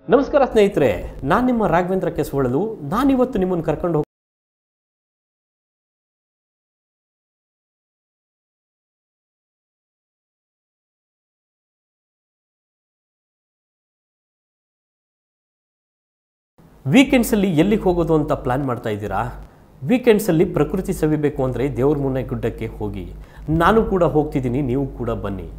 ನಮಸ್ಕಾರ ಸ್ನೇಹಿತರೆ ನಾನು ನಿಮ್ಮ ರಾಘವೇಂದ್ರ ಕೆಸವಳಲು ನಾನಿವತ್ತು ನಿಮ್ಮನ್ನು ಕರ್ಕೊಂಡು ಹೋಗ್ ವೀಕೆಂಡ್ಸಲ್ಲಿ ಎಲ್ಲಿಗೆ ಹೋಗೋದು ಅಂತ ಪ್ಲ್ಯಾನ್ ಮಾಡ್ತಾ ಇದ್ದೀರಾ ವೀಕೆಂಡ್ಸಲ್ಲಿ ಪ್ರಕೃತಿ ಸವಿಬೇಕು ಅಂದರೆ ದೇವ್ರ ಮುನ್ನೆ ಗುಡ್ಡಕ್ಕೆ ಹೋಗಿ ನಾನು ಕೂಡ ಹೋಗ್ತಿದ್ದೀನಿ ನೀವು ಕೂಡ ಬನ್ನಿ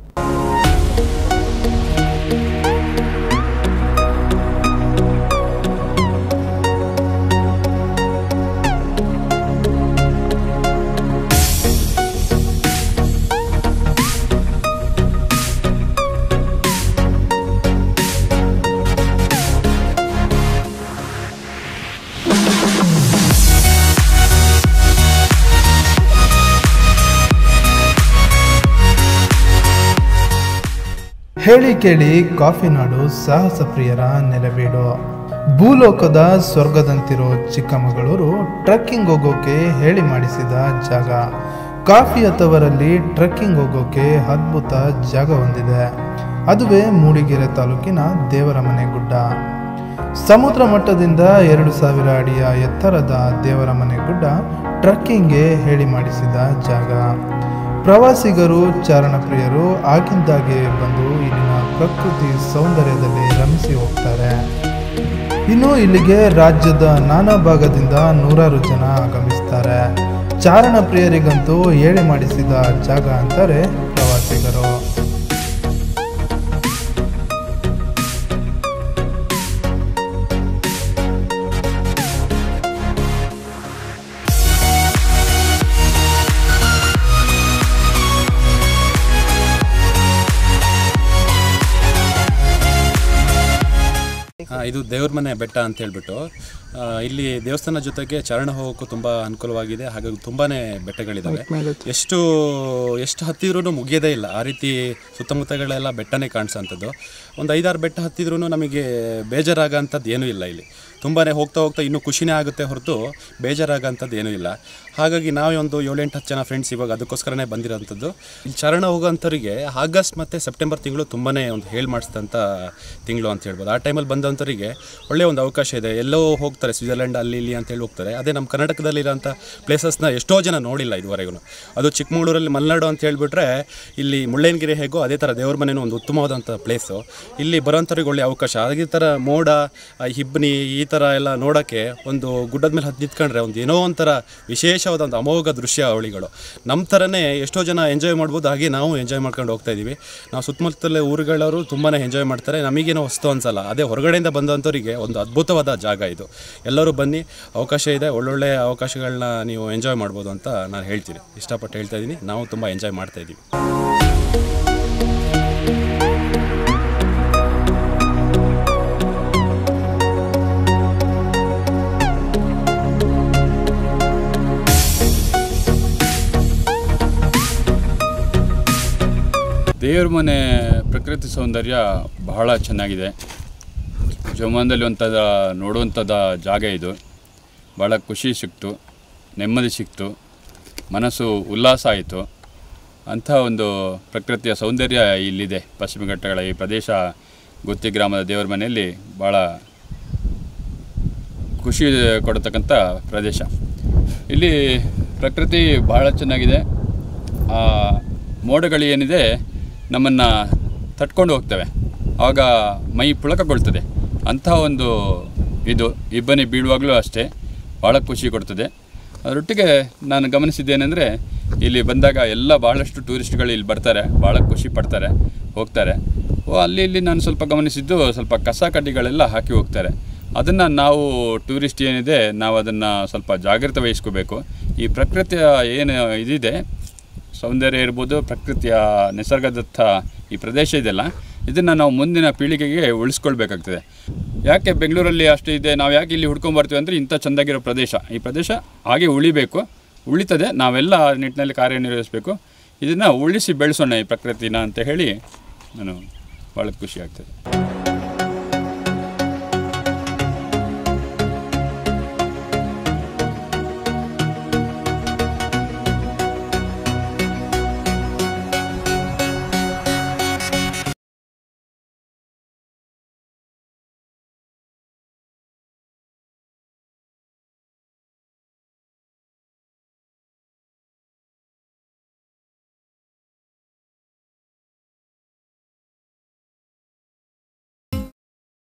ಹೇಳಿ ಕೇಳಿ ಕಾಫಿ ನಾಡು ಸಾಹಸ ಪ್ರಿಯರ ನೆಲವೀಡು ಭೂಲೋಕದ ಸ್ವರ್ಗದಂತಿರೋ ಚಿಕ್ಕಮಗಳೂರು ಟ್ರಕ್ಕಿಂಗ್ ಹೋಗೋಕೆ ಹೇಳಿ ಮಾಡಿಸಿದ ಜಾಗ ಕಾಫಿ ಅಥವರಲ್ಲಿ ಟ್ರಕ್ಕಿಂಗ್ ಹೋಗೋಕೆ ಅದ್ಭುತ ಜಾಗ ಹೊಂದಿದೆ ಅದುವೇ ಮೂಡಿಗೆರೆ ತಾಲೂಕಿನ ದೇವರಮನೆ ಗುಡ್ಡ ಸಮುದ್ರ ಮಟ್ಟದಿಂದ ಎರಡು ಸಾವಿರ ಅಡಿಯ ಎತ್ತರದ ದೇವರಮನೆ ಗುಡ್ಡ ಟ್ರಕ್ಕಿಂಗ್ಗೆ ಹೇಳಿ ಮಾಡಿಸಿದ ಜಾಗ ಪ್ರವಾಸಿಗರು ಚಾರಣ ಪ್ರಿಯರು ಆಗಿಂದಾಗೆ ಬಂದು ಇಲ್ಲಿನ ಪ್ರಕೃತಿ ಸೌಂದರ್ಯದಲ್ಲಿ ರಮಿಸಿ ಹೋಗ್ತಾರೆ ಇನ್ನು ಇಲ್ಲಿಗೆ ರಾಜ್ಯದ ನಾನಾ ಭಾಗದಿಂದ ನೂರಾರು ಜನ ಆಗಮಿಸ್ತಾರೆ ಚಾರಣ ಪ್ರಿಯರಿಗಂತೂ ಹೇಳಿ ಮಾಡಿಸಿದ ಜಾಗ ಅಂತಾರೆ ಪ್ರವಾಸಿಗರು ಆ, ಇದು ದೇವ್ರ ಮನೆ ಬೆಟ್ಟ ಅಂತ ಹೇಳ್ಬಿಟ್ಟು ಆ, ಇಲ್ಲಿ ದೇವಸ್ಥಾನ ಜೊತೆಗೆ ಚಾರಣ ಹೋಗೋಕ್ಕೂ ತುಂಬ ಅನುಕೂಲವಾಗಿದೆ ಹಾಗಾಗಿ ತುಂಬಾ ಬೆಟ್ಟಗಳಿದ್ದಾವೆ ಎಷ್ಟು ಎಷ್ಟು ಹತ್ತಿದ್ರೂ ಮುಗಿಯೋದೇ ಇಲ್ಲ ಆ ರೀತಿ ಸುತ್ತಮುತ್ತಗಳೆಲ್ಲ ಬೆಟ್ಟನೇ ಕಾಣಿಸೋಂಥದ್ದು ಒಂದು ಐದಾರು ಬೆಟ್ಟ ಹತ್ತಿದ್ರೂ ನಮಗೆ ಬೇಜಾರಾಗೋಂಥದ್ದು ಏನೂ ಇಲ್ಲ ಇಲ್ಲಿ ತುಂಬಾ ಹೋಗ್ತಾ ಹೋಗ್ತಾ ಇನ್ನೂ ಖುಷಿನೇ ಆಗುತ್ತೆ ಹೊರತು ಬೇಜಾರಾಗೋಂಥದ್ದು ಏನೂ ಇಲ್ಲ ಹಾಗಾಗಿ ನಾವೇ ಒಂದು ಏಳೆಂಟು ಹತ್ತು ಜನ ಫ್ರೆಂಡ್ಸ್ ಇವಾಗ ಅದಕ್ಕೋಸ್ಕರನೇ ಬಂದಿರೋಂಥದ್ದು ಇಲ್ಲಿ ಚರಣ ಹೋಗೋಂಥವ್ರಿಗೆ ಆಗಸ್ಟ್ ಮತ್ತು ಸೆಪ್ಟೆಂಬರ್ ತಿಂಗಳು ತುಂಬಾ ಒಂದು ಹೇಳಿ ಮಾಡಿಸಿದಂಥ ತಿಂಗಳು ಅಂತ ಹೇಳ್ಬೋದು ಆ ಟೈಮಲ್ಲಿ ಬಂದಂಥವ್ರಿಗೆ ಒಳ್ಳೆಯ ಒಂದು ಅವಕಾಶ ಇದೆ ಎಲ್ಲೋ ಹೋಗ್ತಾರೆ ಸ್ವಿಟ್ಜರ್ಲೆಂಡ್ ಅಲ್ಲಿ ಇಲ್ಲಿ ಅಂತ ಹೇಳಿ ಹೋಗ್ತಾರೆ ಅದೇ ನಮ್ಮ ಕರ್ನಾಟಕದಲ್ಲಿರೋಂಥ ಪ್ಲೇಸಸ್ನ ಎಷ್ಟೋ ಜನ ನೋಡಿಲ್ಲ ಇದುವರೆಗೂ ಅದು ಚಿಕ್ಕಮಗಳೂರಲ್ಲಿ ಮಲೆನಾಡು ಅಂತ ಹೇಳ್ಬಿಟ್ರೆ ಇಲ್ಲಿ ಮುಳ್ಳಯ್ಯನಗಿರಿ ಹೇಗೋ ಅದೇ ಥರ ದೇವ್ರ ಮನೆಯೂ ಒಂದು ಉತ್ತಮವಾದಂಥ ಪ್ಲೇಸು ಇಲ್ಲಿ ಬರೋಂಥವ್ರಿಗೆ ಒಳ್ಳೆಯ ಅವಕಾಶ ಅದೇ ಥರ ಮೋಡ ಆ ಹಿಬ್ನಿ ಈ ಥರ ಎಲ್ಲ ನೋಡೋಕ್ಕೆ ಒಂದು ಗುಡ್ಡದ ಮೇಲೆ ಹತ್ತು ನಿಂತ್ಕೊಂಡ್ರೆ ಒಂದು ಏನೋ ಒಂಥರ ವಿಶೇಷವಾದ ಒಂದು ಅಮೋಘ ದೃಶ್ಯ ಅವಳಿಗಳು ನಮ್ಮ ಥರನೇ ಎಷ್ಟೋ ಜನ ಎಂಜಾಯ್ ಮಾಡ್ಬೋದು ಹಾಗೆ ನಾವು ಎಂಜಾಯ್ ಮಾಡ್ಕೊಂಡು ಹೋಗ್ತಾ ಇದ್ದೀವಿ ನಾವು ಸುತ್ತಮುತ್ತಲ ಊರುಗಳವರು ತುಂಬಾ ಎಂಜಾಯ್ ಮಾಡ್ತಾರೆ ನಮಗೇನೋ ಹೊಸ್ತು ಅನ್ಸಲ್ಲ ಅದೇ ಹೊರಗಡೆಯಿಂದ ಬಂದಂಥವ್ರಿಗೆ ಒಂದು ಅದ್ಭುತವಾದ ಜಾಗ ಇದು ಎಲ್ಲರೂ ಬನ್ನಿ ಅವಕಾಶ ಇದೆ ಒಳ್ಳೊಳ್ಳೆ ಅವಕಾಶಗಳನ್ನ ನೀವು ಎಂಜಾಯ್ ಮಾಡ್ಬೋದು ಅಂತ ನಾನು ಹೇಳ್ತೀನಿ ಇಷ್ಟಪಟ್ಟು ಹೇಳ್ತಾ ಇದ್ದೀನಿ ನಾವು ತುಂಬ ಎಂಜಾಯ್ ಮಾಡ್ತಾ ಇದ್ದೀವಿ ದೇವ್ರ ಮನೆ ಪ್ರಕೃತಿ ಸೌಂದರ್ಯ ಬಹಳ ಚೆನ್ನಾಗಿದೆ ಜೀವಮಾನದಲ್ಲಿ ಒಂಥರ ನೋಡುವಂಥದ್ದು ಜಾಗ ಇದು ಭಾಳ ಖುಷಿ ಸಿಕ್ತು ನೆಮ್ಮದಿ ಸಿಕ್ತು ಮನಸ್ಸು ಉಲ್ಲಾಸ ಆಯಿತು ಅಂಥ ಒಂದು ಪ್ರಕೃತಿಯ ಸೌಂದರ್ಯ ಇಲ್ಲಿದೆ ಪಶ್ಚಿಮ ಘಟ್ಟಗಳ ಈ ಪ್ರದೇಶ ಗುತ್ತಿ ಗ್ರಾಮದ ದೇವರ ಮನೆಯಲ್ಲಿ ಭಾಳ ಖುಷಿ ಕೊಡತಕ್ಕಂಥ ಪ್ರದೇಶ ಇಲ್ಲಿ ಪ್ರಕೃತಿ ಬಹಳ ಚೆನ್ನಾಗಿದೆ ಆ ಮೋಡಗಳು ಏನಿದೆ ನಮ್ಮನ್ನು ತಟ್ಕೊಂಡು ಹೋಗ್ತವೆ ಆವಾಗ ಮೈ ಪುಳಕಗೊಳ್ತದೆ ಅಂಥ ಒಂದು ಇದು ಇಬ್ಬನಿ ಬೀಳುವಾಗಲೂ ಅಷ್ಟೇ ಭಾಳ ಖುಷಿ ಕೊಡ್ತದೆ ಅದರೊಟ್ಟಿಗೆ ನಾನು ಗಮನಿಸಿದ್ದೇನೆಂದರೆ ಇಲ್ಲಿ ಬಂದಾಗ ಎಲ್ಲ ಭಾಳಷ್ಟು ಟೂರಿಸ್ಟ್ಗಳು ಇಲ್ಲಿ ಬರ್ತಾರೆ ಭಾಳ ಖುಷಿ ಪಡ್ತಾರೆ ಹೋಗ್ತಾರೆ ಓ ಅಲ್ಲಿ ಇಲ್ಲಿ ನಾನು ಸ್ವಲ್ಪ ಗಮನಿಸಿದ್ದು ಸ್ವಲ್ಪ ಕಸ ಕಡ್ಡಿಗಳೆಲ್ಲ ಹಾಕಿ ಹೋಗ್ತಾರೆ ಅದನ್ನು ನಾವು ಟೂರಿಸ್ಟ್ ಏನಿದೆ ನಾವು ಅದನ್ನು ಸ್ವಲ್ಪ ಜಾಗ್ರತೆ ವಹಿಸ್ಕೋಬೇಕು ಈ ಪ್ರಕೃತಿಯ ಏನು ಇದಿದೆ ಸೌಂದರ್ಯ ಇರ್ಬೋದು ಪ್ರಕೃತಿಯ ನಿಸರ್ಗದತ್ತ ಈ ಪ್ರದೇಶ ಇದೆಯಲ್ಲ ಇದನ್ನು ನಾವು ಮುಂದಿನ ಪೀಳಿಗೆಗೆ ಉಳಿಸ್ಕೊಳ್ಬೇಕಾಗ್ತದೆ ಯಾಕೆ ಬೆಂಗಳೂರಲ್ಲಿ ಅಷ್ಟು ಇದೆ ನಾವು ಯಾಕೆ ಇಲ್ಲಿ ಹುಡ್ಕೊಂಬರ್ತೀವಿ ಅಂದರೆ ಇಂಥ ಚೆಂದಾಗಿರೋ ಪ್ರದೇಶ ಈ ಪ್ರದೇಶ ಹಾಗೆ ಉಳಿಬೇಕು ಉಳಿತದೆ ನಾವೆಲ್ಲ ಆ ನಿಟ್ಟಿನಲ್ಲಿ ಕಾರ್ಯನಿರ್ವಹಿಸಬೇಕು ಇದನ್ನು ಉಳಿಸಿ ಬೆಳೆಸೋಣ ಈ ಪ್ರಕೃತಿನ ಅಂತ ಹೇಳಿ ನಾನು ಭಾಳ ಖುಷಿ ಆಗ್ತದೆ